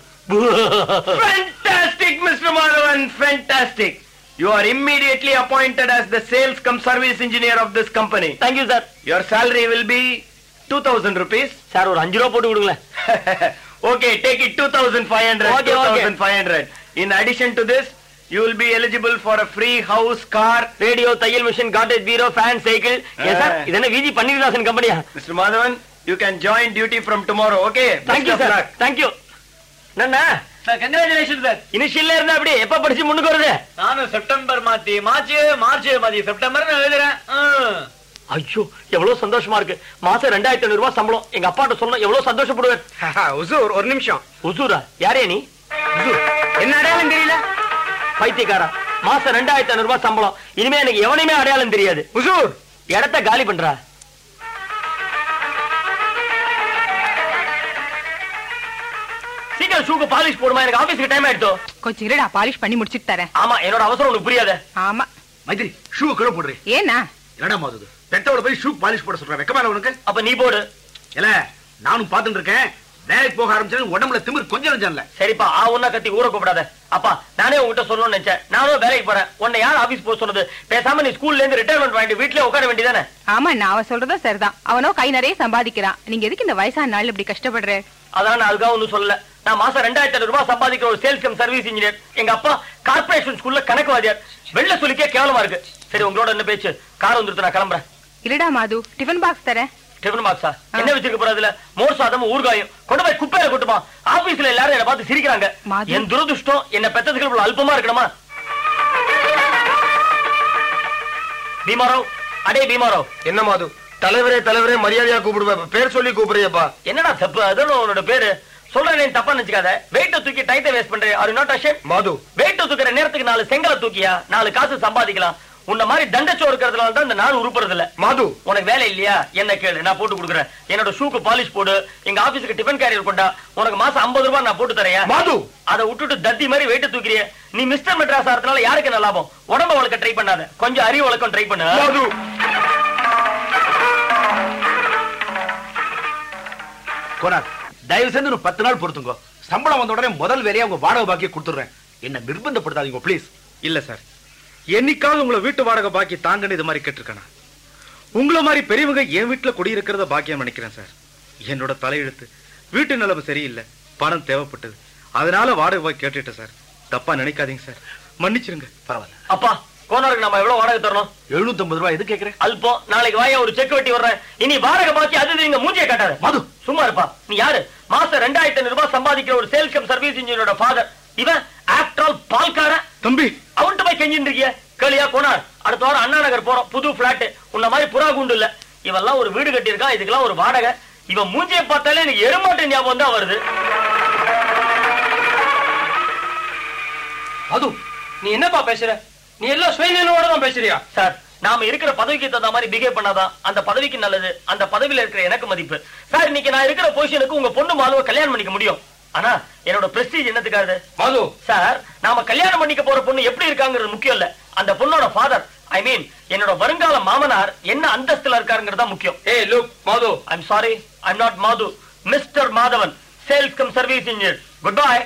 Fantastic, Mr. Madhavan, fantastic. You are immediately appointed as the sales cum service engineer of this company. Thank you sir Your salary will be 2000 rupees. Sir ஒரு அஞ்சு ரூபா போட்டு கொடுங்களேன் okay, take it 2500. Okay, okay. 2500. In addition to this, you will be eligible for a free house, car. Radio தையல் machine cottage bureau fan cycle ஏன் சார் இது என்ன விஜி பன்னீர்தாசன் கம்பெனியா Mr. Madhavan, you can join duty from tomorrow, okay? Thank you Best of sir luck. Thank you என்ன Congratulations, sir. இனிஷியல்ல இருந்தா அப்படி எப்ப படிச்சு முன்னுக்கு வருது நானும் செப்டம்பர் மாத்தி மார்ச் மார்ச் மாத்தி செப்டம்பர் எழுதுறேன் ஐயோ எவ்வளவு சந்தோஷமா இருக்கு மாசம் ரெண்டாயிரத்தி ஐநூறு ரூபாய் சம்பளம் எங்க அப்பாட்ட சொன்னா எவ்வளவு சந்தோஷப்படுவேன் உசூர் ஒரு நிமிஷம் உசூரா யாரே நீ உசூர் என்ன அடையாளம் தெரியல பைத்தியக்காரா மாசம் ரெண்டாயிரத்தி ஐநூறு ரூபாய் சம்பளம் இனிமே எனக்கு எவனையுமே அடையாளம் தெரியாது உசூர் இடத்த காலி பண்றா சீக்கிரம் ஷூக்கு பாலிஷ் போடுமா எனக்கு ஆபீஸ்க்கு டைம் ஆயிடுச்சு கொஞ்சம் இருடா பாலிஷ் பண்ணி முடிச்சிட்டு தரேன் ஆமா என்னோட அவசரம் உனக்கு புரியாத ஆமா மைத்திரி ஷூ கீழே போடுறேன் ஏன்னா என்னடா மாதுது பெத்தவள போய் ஷூ பாலிஷ் போட சொல்றேன் வெக்கமா இல்ல உனக்கு அப்ப நீ போடு இல்ல நானும் பாத்துட்டு இருக்கேன் வேலைக்கு போக ஆரம்பிச்சேன் உடம்புல திமிர் கொஞ்சம் நஞ்சம் இல்ல சரிப்பா ஆ உன்ன கத்தி ஊற கூப்பிடாத அப்பா நானே உங்ககிட்ட சொல்லணும்னு நினைச்சேன் நானும் வேலைக்கு போறேன் உன்னை யார் ஆபீஸ் போக சொன்னது பேசாம நீ ஸ்கூல்ல இருந்து ரிட்டையர்மெண்ட் வாங்கிட்டு வீட்லயே உட்கார வேண்டியதானே ஆமா நான் அவ சொல்றதும் சரிதான் அவனோ கை நிறைய சம்பாதிக்கிறான் நீங்க எதுக்கு இந்த வயசான நாள் இப்படி கஷ்டப்படுற அதான் நான் அதுக்காக ஒன்னும் சொல்லல நான் மாசம் ரெண்டாயிரத்தி ஐநூறு ரூபாய் சம்பாதிக்கிற ஒரு சேல்ஸ் கம் சர்வீஸ் இன்ஜினியர் எங்க அப்பா கார்பரேஷன் ஸ்கூல்ல கணக்கு வாதியார் வெள்ள சொல்லிக்கே கேவலமா இருக்கு சரி உங்களோட என்ன பேச்சு கார் வந்துருத்து நான் கிளம்புறேன் இல்லடா மாது டிஃபன் பாக்ஸ் தரேன் டிஃபன் பாக்ஸா என்ன வச்சிருக்க போறதுல மோர் சாதமும் ஊறுகாயும் கொண்டு போய் குப்பையில கொட்டுமா ஆபீஸ்ல எல்லாரும் என்ன பார்த்து சிரிக்கிறாங்க மாது. என் துரதிருஷ்டம் என்ன பெத்ததுக்கு இவ்வளவு அல்பமா இருக்கணுமா பீமாராவ் அடே பீமாராவ் என்ன மாது தலைவரே தலைவரே மரியாதையா கூப்பிடுவேன் பேர் சொல்லி கூப்பிடுறியப்பா என்னடா தப்பு அதான் உன்னோட பேரு சொல்றேன் தப்பா நினைச்சுக்காத வெயிட்ட தூக்கி டைத்தை வேஸ்ட் பண்றேன் ஆர் நாட் அஷேம் மாது வெயிட்ட தூக்குற நேரத்துக்கு நாலு செங்கலை தூக்கியா நாலு காசு சம்பாதிக்கலாம் உன்ன மாதிரி தண்டச்சோ இருக்கிறதுனால தான் இந்த நாடு உருப்புறது இல்ல மாது உனக்கு வேலை இல்லையா என்ன கேளு நான் போட்டு கொடுக்குறேன் என்னோட ஷூக்கு பாலிஷ் போடு எங்க ஆபீஸுக்கு டிஃபன் கேரியர் கொண்டா உனக்கு மாசம் 50 ரூபாய் நான் போட்டு தரேன் மாது அதை விட்டுட்டு தத்தி மாதிரி வெயிட் தூக்கிறிய நீ மிஸ்டர் மெட்ராஸ் ஆறதுனால யாருக்கு என்ன லாபம் உடம்ப வளர்க்க ட்ரை பண்ணாத கொஞ்சம் அறிவு வளர்க்கம் ட்ரை பண்ணு மாது கோனார் தயவு செஞ்சு ஒரு பத்து நாள் பொறுத்துங்க சம்பளம் வந்த உடனே முதல் வேலையா உங்க வாடகை பாக்கிய கொடுத்துறேன் என்ன நிர்பந்தப்படுத்தாதீங்க ப்ளீஸ் இல்ல சார் என்னைக்காவது உங்களை வீட்டு வாடகை பாக்கி தாங்கன்னு இது மாதிரி கேட்டிருக்கேனா உங்கள மாதிரி பெரியவங்க என் வீட்டுல குடியிருக்கிறத பாக்கியம் நினைக்கிறேன் சார் என்னோட தலையெழுத்து வீட்டு நிலைமை சரியில்லை பணம் தேவைப்பட்டது அதனால வாடகை பாக்கி கேட்டுட்டேன் சார் தப்பா நினைக்காதீங்க சார் மன்னிச்சிருங்க பரவாயில்ல அப்பா கோனருக்கு நம்ம எவ்வளவு வாடகை தரணும் எழுநூத்தி ரூபாய் எது கேக்குறேன் அல்பம் நாளைக்கு வாயா ஒரு செக் வெட்டி வர்றேன் இனி வாடகை பாக்கி அது இது இங்க மூஞ்சிய காட்டாத மது. சும்மா இருப்பா நீ யாரு மாசம் ரெண்டாயிரத்தி ஐநூறு ரூபாய் சம்பாதிக்கிற ஒரு சேல்ஸ் கம் சர்வீஸ் இன்ஜினியரோட ஃபாதர் இவன் ஆஃப்டர் ஆல் பால்காரன் தம்பி அவன்கிட்ட போய் கெஞ்சிட்டு இருக்கிய கேளியா கோனார் அடுத்த வாரம் அண்ணா நகர் போறோம் புது பிளாட் உன்ன மாதிரி புறா குண்டு இல்ல இவெல்லாம் ஒரு வீடு கட்டியிருக்கான் இதுக்கெல்லாம் ஒரு வாடகை இவன் மூஞ்சிய பார்த்தாலே எனக்கு எருமாட்டு ஞாபகம் தான் வருது அது நீ என்னப்பா பேசுற நீ எல்லாம் சுயநலோட தான் பேசுறியா சார் நாம இருக்கிற பதவிக்கு தகுந்த மாதிரி பிஹேவ் பண்ணாதான் அந்த பதவிக்கு நல்லது அந்த பதவியில இருக்கிற எனக்கு மதிப்பு சார் இன்னைக்கு நான் இருக்கிற பொசிஷனுக்கு உங்க பொண்ணு மாலுவை கல்யாணம் பண்ணிக்க முடியும் ஆனா என்னோட பிரஸ்டீஜ் என்னத்துக்காது மது சார் நாம கல்யாணம் பண்ணிக்க போற பொண்ணு எப்படி இருக்காங்கிறது முக்கியம் இல்ல அந்த பொண்ணோட ஃபாதர் ஐ மீன் என்னோட வருங்கால மாமனார் என்ன அந்தஸ்துல இருக்காருங்கிறது தான் முக்கியம் ஏய் look Madhu I'm sorry I'm not Madhu mister Madhavan sales cum service engineer goodbye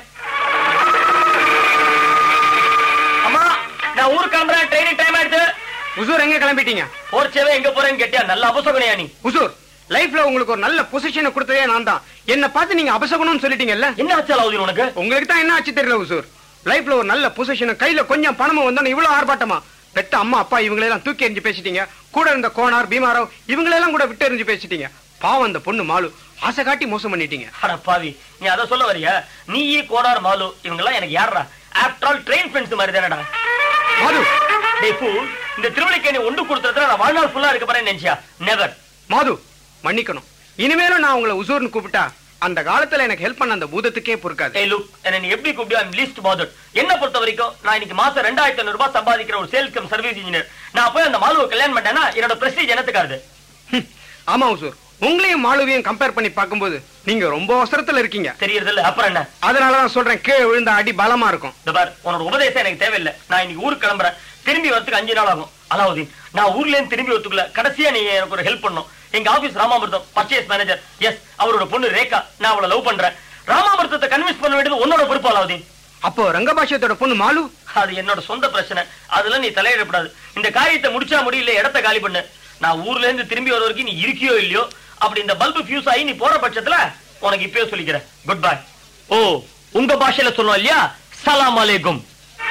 அம்மா நான் ஊருக்கு கிளம்புறேன் ட்ரெயினிங் டைம் ஆயிடுச்சு உசூர் எங்க கிளம்பிட்டீங்க போர்ச்சேவே எங்க போறேன்னு கேட்டியா நல்ல அபசகுனியா நீ உசூர் லைஃப்ல உங்களுக்கு ஒரு நல்ல பொசிஷனை கொடுத்ததே நான் தான் என்ன பார்த்து நீங்க அபசகுணம்னு சொல்லிட்டீங்கல்ல என்ன ஆச்சு அலாவுதீன் உனக்கு உங்களுக்கு தான் என்ன ஆச்சு தெரியல உசூர் லைஃப்ல ஒரு நல்ல பொசிஷன் கையில கொஞ்சம் பணமும் வந்தோன்னு இவ்வளவு ஆர்ப்பாட்டமா பெத்த அம்மா அப்பா இவங்களெல்லாம் தூக்கி எறிஞ்சு பேசிட்டீங்க கூட இருந்த கோனார் பீமாராவ் இவங்களெல்லாம் கூட விட்டு எறிஞ்சு பேசிட்டீங்க பாவம் அந்த பொண்ணு மாலு ஆசை காட்டி மோசம் பண்ணிட்டீங்க அட பாவி நீ அத சொல்ல வரியா நீ கோடார் மாலு இவங்க எல்லாம் எனக்கு யாரா ஆஃப்டர் ஆல் ட்ரெயின் ஃப்ரெண்ட்ஸ் மாதிரி தானடா மாது டேய் fool, இந்த திருவள்ளிக்கேணி ஒன்று கொடுத்ததுல நான் வாழ்நாள் ஃபுல்லா இருக்க போறேன்னு நினைச்சியா நெவர் மாது மன்னிக்கணும் இனிமேலும் நான் உங்களை உசூர்னு கூப்பிட்டா அந்த காலத்துல எனக்கு ஹெல்ப் பண்ண அந்த பூதத்துக்கே பொறுக்காது ஏய் லுக் என்ன நீ எப்படி கூப்பிடு ஐம் லீஸ்ட் பாதர்ட் என்ன பொறுத்த வரைக்கும் நான் இன்னைக்கு மாசம் ரெண்டாயிரத்தி ஐநூறு ரூபாய் சம்பாதிக்கிற ஒரு சேல்ஸ் கம் சர்வீஸ் இன்ஜினியர் நான் போய் அந்த மாலுவை கல்யாணம் பண்ணேன்னா என்னோட பிரஸ்டீஜ் என்னத்துக்காது ஹம், ஆமா உசூர் உங்களையும் மாலுவையும் கம்பேர் பண்ணி பார்க்கும்போது நீங்க ரொம்ப அவசரத்துல இருக்கீங்க தெரியறது இல்ல அப்புறம் என்ன அதனாலதான் சொல்றேன் கீழே விழுந்த அடி பலமா இருக்கும் இந்த பார் உன்னோட உபதேசம் எனக்கு தேவையில்லை நான் இன்னைக்கு ஊருக்கு கிளம்புறேன் திரும்பி வரதுக்கு அஞ்சு நாள் ஆகும் அலாவுதீன் நான் ஊர்ல இருந்து திரும்பி வரதுக்குள்ள கடைசியா நீ எனக்கு ஒரு ஹெல்ப் பண்ணும் எங்க office Ramamirtham purchase manager yes அவரோட பொண்ணு ரேகா நான் அவளை லவ் பண்றேன் ராமாமிர்தத்தை கன்வின்ஸ் பண்ண வேண்டியது உன்னோட பொறுப்பு அலாவுதீன் அப்போ ரங்கபாஷ்யத்தோட பொண்ணு மாலு அது என்னோட சொந்த பிரச்சனை அதுல நீ தலையிடக்கூடாது இந்த காரியத்தை முடிச்சா முடியல இடத்த காலி பண்ணு நான் ஊர்ல இருந்து திரும்பி வர வரைக்கும் நீ இருக்கியோ இல்லையோ அப்படி இந்த பல்பு ஃபியூஸ் ஆகி நீ போற பட்சத்துல உனக்கு இப்பயே சொல்லிக்கிறேன் குட் பை ஓ உங்க பாஷையில சொல்லணும் இல்லையா சலாம் அலைக்கும்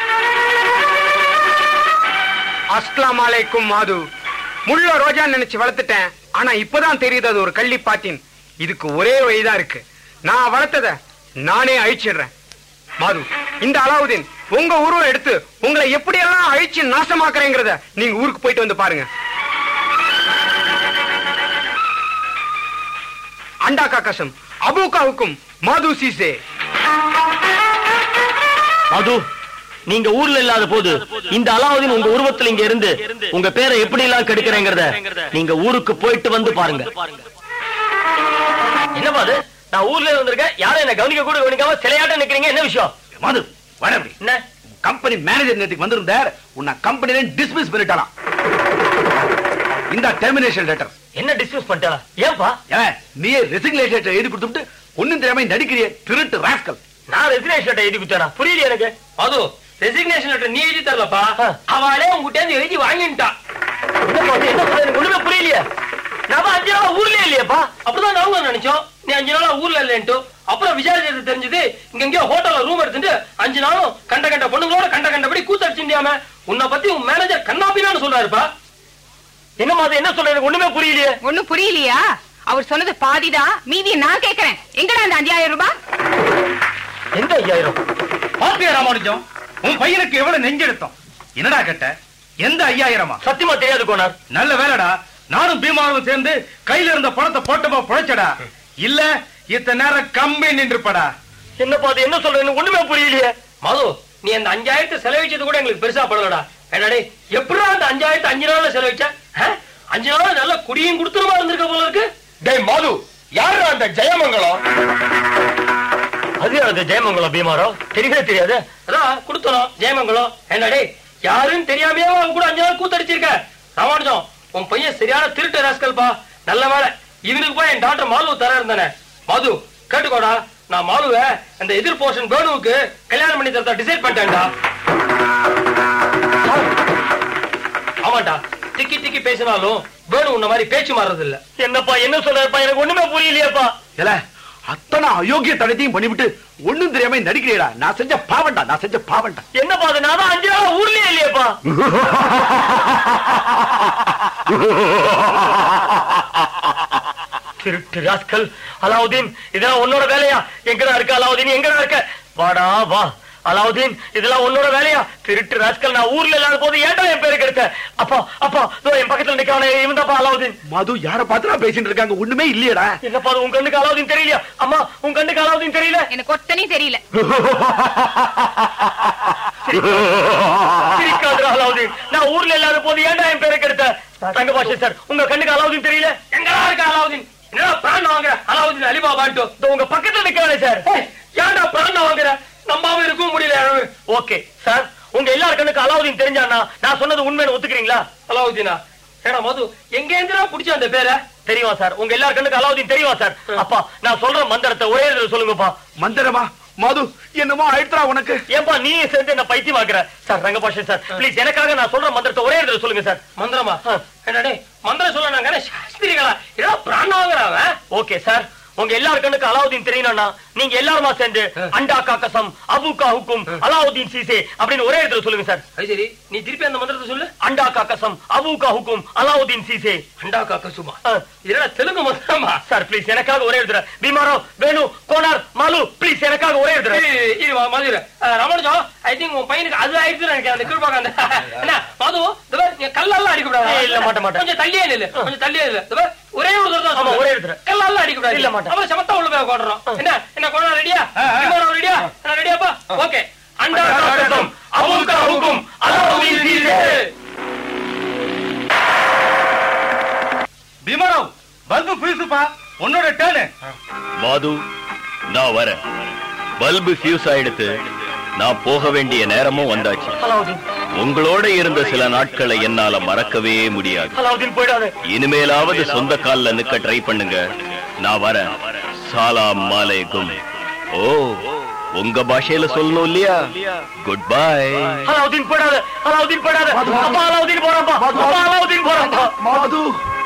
அஸ்லாம் அலைக்கும் மாது முள்ள ரோஜா நினைச்சு வளர்த்துட்டேன் ஆனா இப்பதான் தெரியுது அது ஒரு கள்ளி பாத்தின் இதுக்கு ஒரே வழிதான் இருக்கு நான் வளர்த்தத நானே அழிச்சிடுறேன் மாது இந்த அலாவுதீன் உங்க உருவம் எடுத்து உங்களை எப்படியெல்லாம் அழிச்சு நாசமாக்குறேங்கிறத நீங்க ஊருக்கு போயிட்டு வந்து பாருங்க அண்டா காக்கசம் அபூகாவுக்கும் மாது சீசே மது நீங்க ஊர்ல இல்லாத போது இந்த அலாவுதீன் உங்க உருவத்துல இங்க இருந்து உங்க பேரை எப்படி எல்லாம் கெடுக்கிறேங்கிறத நீங்க ஊருக்கு போயிட்டு வந்து பாருங்க என்னப்பா அது நான் ஊர்ல வந்திருக்கேன் யாரும் என்ன கவனிக்க கூட கவனிக்காம சிலையாட்டம் நிக்கிறீங்க என்ன விஷயம் மது வர அப்படி என்ன கம்பெனி மேனேஜர் நேற்றுக்கு வந்திருந்தார் உன்னை கம்பெனில டிஸ்மிஸ் பண்ணிட்டாலாம் இந்த டெர்மினேஷன் லெட்டர் என்ன டிஸ்கஸ் பண்ணிட்டா ஏன்பா ஏன் நீயே ரெசிக்னேஷன் லெட்டர் எழுதி கொடுத்துட்டு ஒண்ணும் தெரியாம நடிக்கிறிய திருட்டு ராஸ்கல் நான் ரெசிக்னேஷன் எழுதி கொடுத்தேனா புரியல எனக்கு அது ரெசிக்னேஷன் லெட்டர் நீ எழுதி தரலப்பா அவளே உங்ககிட்ட இருந்து எழுதி வாங்கிட்டா என்னப்பா அது? என்ன சொல்ற? எனக்கு ஒண்ணுமே புரியலையே நான் அஞ்சு நாளா ஊர்லயே இல்லையேப்பா அப்படிதான் நாங்க நினைச்சோம் நீ அஞ்சு நாளா ஊர்ல இல்லைன்ட்டு அப்புறம் விசாரிச்சது தெரிஞ்சது இங்க எங்கேயோ ஹோட்டல்ல ரூம் எடுத்துட்டு அஞ்சு நாளும் கண்ட கண்ட பொண்ணுங்களோட கண்ட கண்டபடி கூத்தடிச்சுண்டியாம உன்னை பத்தி உன் மேனேஜர் கண்ணாபினான்னு சொல்றாருப்பா என்னம்மா அது என்ன சொல்ற எனக்கு ஒண்ணுமே புரியலையே ஒண்ணும் புரியலையா அவர் சொன்னது பாதிதான் மீதி நான் கேக்குறேன் எங்கடா அந்த அஞ்சாயிரம் ரூபாய் எந்த ஐயாயிரம் பாத்தியா ராமானுஜம் உன் பையனுக்கு எவ்வளவு நெஞ்செடுத்தோம் என்னடா கேட்ட எந்த ஐயாயிரமா சத்தியமா தெரியாது கோனார் நல்ல வேலைடா நானும் பீமாவும் சேர்ந்து கையில இருந்த பணத்தை போட்டமா புழைச்சடா இல்ல இத்தனை நேரம் கம்பி நின்றுப்படா என்னப்பா அது என்ன சொல்ற எனக்கு ஒண்ணுமே புரியலையே மது நீ அந்த அஞ்சாயிரத்தை செலவழிச்சது கூட எங்களுக்கு பெருசா படலடா என்னடே எப்படிடா அந்த அஞ்சாயிரத்து அஞ்சு நாள்ல செலவிச்ச ஆ? அஞ்சு நாள் நல்ல குடியும் குடுத்துருமா இருந்திருக்க போல இருக்கு டேய் மாது யாரு அந்த ஜெயமங்கலம் அது அந்த ஜெயமங்கலம் பீமாரோ தெரியவே தெரியாது அதான் கொடுத்தோம் ஜெயமங்கலம் என்னடே யாருன்னு தெரியாமையே அவன் கூட அஞ்சு நாள் கூத்தடிச்சிருக்க ராமானுஜம் உன் பையன் சரியான திருட்டு ராஸ்கல்பா நல்ல வேலை இவனுக்கு போய் என் டாக்டர் மாலு தர இருந்தானே மது கேட்டுக்கோடா நான் மாலுவ அந்த எதிர் போர்ஷன் வேணுவுக்கு கல்யாணம் பண்ணி தரதா டிசைட் பண்ணிட்டேன்டா ஆமாண்டா திக்கி திக்கி பேசினாலும் வேணு உன்ன மாதிரி பேச்சு மாறுறது இல்ல என்னப்பா என்ன சொல்றப்பா எனக்கு ஒண்ணுமே புரியலையேப்பா ஏல அத்தனை அயோக்கிய தடத்தையும் பண்ணிவிட்டு ஒண்ணும் தெரியாம நடிக்கிறீடா நான் செஞ்ச பாவண்டா நான் செஞ்ச பாவண்டா என்னப்பா அது நான் தான் அஞ்சு நாள் ஊர்லயே இல்லையேப்பா திருட்டு ராஸ்கல் அலாவுதீன் இதெல்லாம் உன்னோட வேலையா எங்கடா இருக்க அலாவுதீன் எங்கடா இருக்க வாடா வா அலாவுதீன் இதெல்லாம் உன்னோட வேலையா திருட்டு ராஸ்கல் நான் ஊர்ல இல்லாத போது ஏன்டா என் பேருக்கு எடுத்த அப்பா அப்பா இதோ என் பக்கத்துல நிக்கானே இவன் தான்ப்பா அலாவுதீன் மது யார பாத்துடா பேசிட்டு இருக்காங்க ஒண்ணுமே இல்லையடா என்னப்பா அது உன் கண்ணுக்கு அலாவுதீன் தெரியலையா அம்மா உன் கண்ணுக்கு அலாவுதீன் தெரியல எனக்கு ஒத்தனையும் தெரியல சிரிக்காதடா அலாவுதீன் நான் ஊர்ல இல்லாத போது ஏன்டா என் பேருக்கு எடுத்த தங்க பாஷா சார் உங்க கண்ணுக்கு அலாவுதீன் தெரியல எங்கடா இருக்க அலாவுதீன் என்னடா பிராண்ட் வாங்குற அலாவுதீன் அலிபாபான்ட்டு இதோ உங்க பக்கத்துல நிக்கிறானே சார் ஏய், ஏன்டா பிராண்ட் வாங்குற நம்பாம இருக்கவும் முடியல ஓகே சார் உங்க எல்லார் கண்ணுக்கு அலாவுதீன் தெரிஞ்சானா நான் சொன்னது உண்மைன்னு ஒத்துக்கிறீங்களா அலாவுதீனா ஏடா மது எங்க இருந்துடா புடிச்ச அந்த பேரை தெரியுமா சார் உங்க எல்லார் கண்ணுக்கு அலாவுதீன் தெரியுமா சார் அப்பா நான் சொல்ற மந்திரத்தை ஒரே இதுல சொல்லுங்கப்பா மந்திரமா மது என்னமோ ஆயிடுறா உனக்கு ஏன்பா நீயே சேர்ந்து என்ன பைத்தியமாக்குற சார் ரங்கபாஷன் சார் ப்ளீஸ் எனக்காக நான் சொல்ற மந்திரத்தை ஒரே இதுல சொல்லுங்க சார் மந்திரமா என்னடே மந்திரம் சொல்ல நாங்க சாஸ்திரிகளா ஏடா பிராண்ட் வாங்குறாவன் ஓகே சார் உங்க எல்லார் கண்ணுக்கு அலாவுதீன் தெரியணும்னா நீங்க எல்லாருமா சேர்ந்து அண்டா காக்கசம் அபுகா ஹுக்கும் அலாவுதீன் சீசே அப்படின்னு ஒரே இடத்துல சொல்லுங்க சார் அது சரி நீ திருப்பி அந்த மந்திரத்தை சொல்லு அண்டா காக்கசம் அபுகா ஹுக்கும் அலாவுதீன் சீசே அண்டா காக்க சும்மா ஆ. இதெல்லாம் தெலுங்கு மந்திரமா சார் ப்ளீஸ் எனக்காக ஒரே எழுதுற பீமாரோ வேணு கோனார் மாலு ப்ளீஸ் எனக்காக ஒரே எழுதுற இரு, இரு, வா, மது இரு. அஹ், ராமானுஜம் ஐ திங்க் உன் பையனுக்கு அது ஆயிடுச்சு நினைக்கிறேன் அந்த கீழ்பாக்க அந்த என்ன மது இந்த பாரு, நீ கல்லெல்லாம் அடிக்க கூடாது ஏய், இல்ல, மாட்டேன், மாட்டேன். கொஞ்சம் தள்ளியே இல்ல கொஞ்சம் தள்ளியே இல்ல இந்த பாரு, ஒரே ஒரு தடவை தான் ஆமா, சொல்லு. ஒரே எடுத்துறேன். கல்லெல்லாம் அடிக்க கூடாது இல்ல, மாட்டேன். அப்புறம் சமத்தா உள்ள போய் உட்காடுறோம் என்ன என்ன கொண்டா ரெடியா விமானம் ரெடியா நான் ரெடியாப்பா ஓகே அண்டா காக்கசம் அபுகா ஹுக்கும் அலாவுதீன் சீசே பீமராவ் பல்பு பீசுப்பா உன்னோட டேர்னு மாது நான் வரேன் பல்பு ஃபியூஸ் ஆயிடுத்து நான் போக வேண்டிய நேரமும் வந்தாச்சு அலாவுதீன் உங்களோட இருந்த சில நாட்களை என்னால மறக்கவே முடியாது அலாவுதீன் போயிடாத இனிமேலாவது சொந்த கால்ல நிக்க ட்ரை பண்ணுங்க நான் வரேன் சாலாம் மாலேகும் ஓ உங்க பாஷையில சொல்லணும் இல்லையா குட் பை அலாவுதீன் போயிடாத அலாவுதீன் போயிடாத அப்பா அலாவுதீன் போறான்ப்பா அப்பா அலாவுதீன் போறான்ப்பா மது